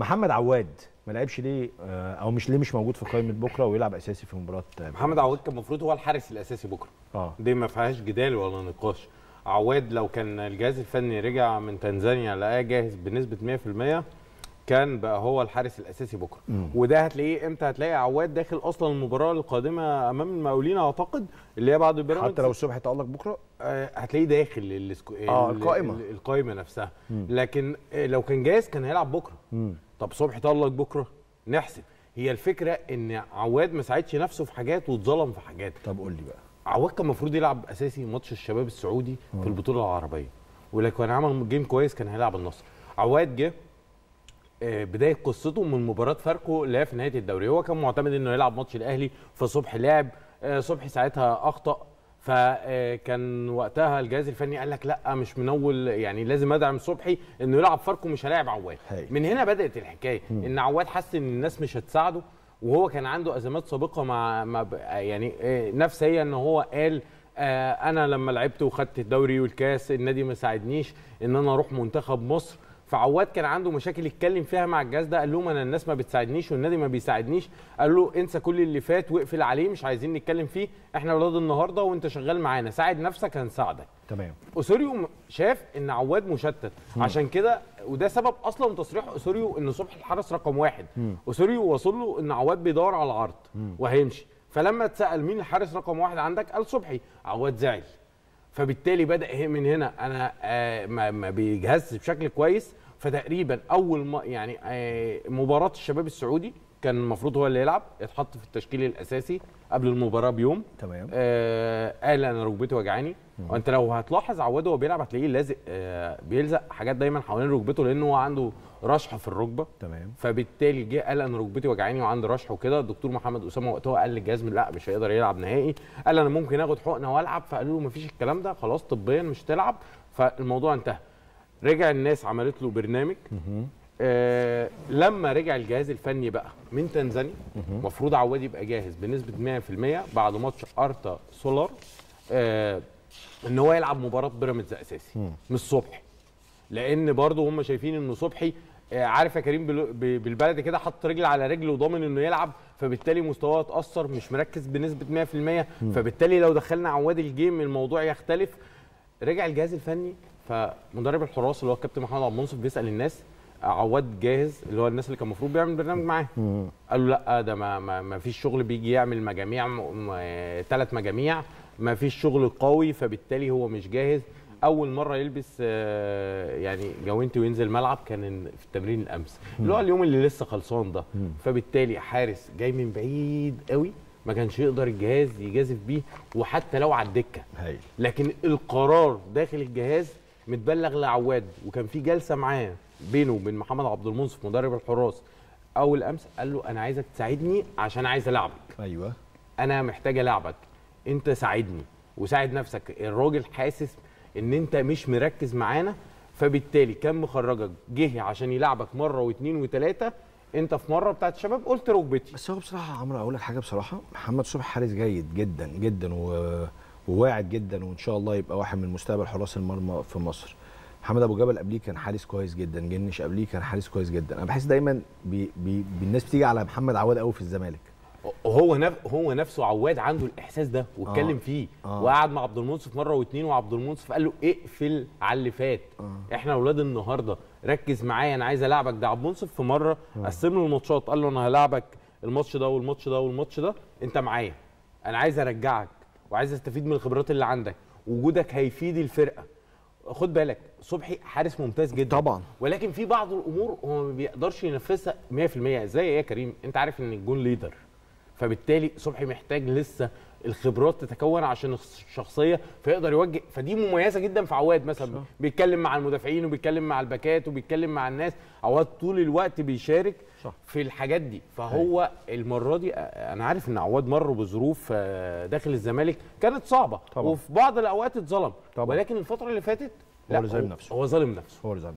محمد عواد ما لعبش ليه آه، او مش ليه مش موجود في قائمه بكره ويلعب اساسي في مباراه آه، محمد عواد كان المفروض هو الحارس الاساسي بكره اه دي ما فيهاش جدال ولا نقاش عواد لو كان الجهاز الفني رجع من تنزانيا لقاه جاهز بنسبه 100% كان بقى هو الحارس الاساسي بكره مم. وده هتلاقيه امتى هتلاقي عواد داخل اصلا المباراه القادمه امام المقاولين اعتقد اللي هي بعد بيراميدز حتى لو الصبح تالق بكره آه، هتلاقيه داخل السكو... آه، ال- القائمة. ال- القائمه نفسها مم. لكن آه، لو كان جاهز كان هيلعب بكره مم. طب صبحي طلق بكره نحسب هي الفكره ان عواد ما ساعدش نفسه في حاجات واتظلم في حاجات طب قول لي بقى عواد كان المفروض يلعب اساسي ماتش الشباب السعودي في البطوله العربيه ولو كان عمل جيم كويس كان هيلعب النصر عواد جه آه، بدايه قصته من مباراه فاركو اللي هي في نهايه الدوري هو كان معتمد انه يلعب ماتش الاهلي فصبحي لعب آه، صبحي ساعتها اخطا فكان وقتها الجهاز الفني قال لك لا مش منول يعني لازم ادعم صبحي انه يلعب فاركو مش هلاعب عواد هاي. من هنا بدات الحكايه ان عواد حس ان الناس مش هتساعده وهو كان عنده ازمات سابقه مع, مع ب- يعني آه، نفس هي ان هو قال آه، انا لما لعبت وخدت الدوري والكاس النادي ما ساعدنيش ان انا اروح منتخب مصر فعواد كان عنده مشاكل يتكلم فيها مع الجهاز ده قال لهم انا الناس ما بتساعدنيش والنادي ما بيساعدنيش قال له انسى كل اللي فات واقفل عليه مش عايزين نتكلم فيه احنا اولاد النهارده وانت شغال معانا ساعد نفسك هنساعدك تمام اسوريو م- شاف ان عواد مشتت عشان كده وده سبب اصلا تصريح اسوريو ان صبحي الحارس رقم واحد اسوريو وصل له ان عواد بيدور على العرض وهيمشي فلما اتسال مين الحارس رقم واحد عندك قال صبحي عواد زعل فبالتالي بدا هي- من هنا انا آه ما, ما بيجهزش بشكل كويس فتقريبا اول ما يعني آه مباراه الشباب السعودي كان المفروض هو اللي يلعب اتحط في التشكيل الاساسي قبل المباراه بيوم تمام آه قال انا ركبتي وجعاني وانت لو هتلاحظ عواد وهو بيلعب هتلاقيه لازق آه بيلزق حاجات دايما حوالين ركبته لانه هو عنده رشحه في الركبه تمام فبالتالي جه قال انا ركبتي وجعاني وعندي رشح وكده الدكتور محمد اسامه وقتها قال للجهاز لا مش هيقدر يلعب نهائي قال انا ممكن اخد حقنه والعب فقالوا له مفيش الكلام ده خلاص طبيا مش تلعب فالموضوع انتهى رجع الناس عملت له برنامج آه لما رجع الجهاز الفني بقى من تنزانيا المفروض عواد يبقى جاهز بنسبه 100% بعد ماتش ارتا سولار آه ان هو يلعب مباراه بيراميدز اساسي مش صبحي لان برضه هم شايفين انه صبحي آه، عارف يا كريم بال- ب- بالبلدي كده حط رجل على رجل وضامن انه يلعب فبالتالي مستواه اتاثر مش مركز بنسبه 100% فبالتالي لو دخلنا عواد الجيم الموضوع يختلف رجع الجهاز الفني فمدرب الحراس اللي هو الكابتن محمد عبد المنصف بيسال الناس آه، عواد جاهز اللي هو الناس اللي كان المفروض بيعمل برنامج معاه قالوا لا ده ما, ما, ما فيش شغل بيجي يعمل مجاميع ثلاث مجاميع ما فيش شغل قوي فبالتالي هو مش جاهز اول مره يلبس آه، يعني جوانتي وينزل ملعب كان في التمرين الامس اللي هو اليوم اللي لسه خلصان ده فبالتالي حارس جاي من بعيد قوي ما كانش يقدر الجهاز يجازف بيه وحتى لو على الدكه هايل لكن القرار داخل الجهاز متبلغ لعواد وكان في جلسه معاه بينه وبين محمد عبد المنصف مدرب الحراس اول امس قال له انا عايزك تساعدني عشان عايز العبك ايوه انا محتاج العبك انت ساعدني وساعد نفسك الراجل حاسس ان انت مش مركز معانا فبالتالي كان مخرجك جه عشان يلعبك مره واثنين وثلاثه انت في مره بتاعت الشباب قلت ركبتي بس هو بصراحه عمرو اقول لك حاجه بصراحه محمد صبحي حارس جيد جدا جدا و... وواعد جدا وان شاء الله يبقى واحد من مستقبل حراس المرمى في مصر محمد ابو جبل قبليه كان حارس كويس جدا جنش قبليه كان حارس كويس جدا انا بحس دايما بي... بي... الناس بتيجي على محمد عواد قوي في الزمالك هو نف... هو نفسه عواد عنده الاحساس ده واتكلم آه. فيه آه. وقعد مع عبد المنصف مره واثنين وعبد المنصف قال له اقفل على اللي فات آه. احنا اولاد النهارده ركز معايا انا عايز العبك ده عبد المنصف في مره قسم له الماتشات قال له انا هلاعبك الماتش ده والماتش ده والماتش ده انت معايا انا عايز ارجعك وعايز استفيد من الخبرات اللي عندك وجودك هيفيد الفرقه خد بالك صبحي حارس ممتاز جدا طبعا. ولكن في بعض الامور هو ما بيقدرش ينفذها 100% ازاي ايه يا كريم انت عارف ان الجون ليدر فبالتالي صبحي محتاج لسه الخبرات تتكون عشان الشخصيه فيقدر يوجه فدي مميزه جدا في عواد مثلا صح. بيتكلم مع المدافعين وبيتكلم مع الباكات وبيتكلم مع الناس عواد طول الوقت بيشارك صح. في الحاجات دي فهو المره دي انا عارف ان عواد مر بظروف آه، داخل الزمالك كانت صعبه طبعا. وفي بعض الاوقات اتظلم طبعا. ولكن الفتره اللي فاتت هو اللي ظالم نفسه. هو ظالم نفسه هو اللي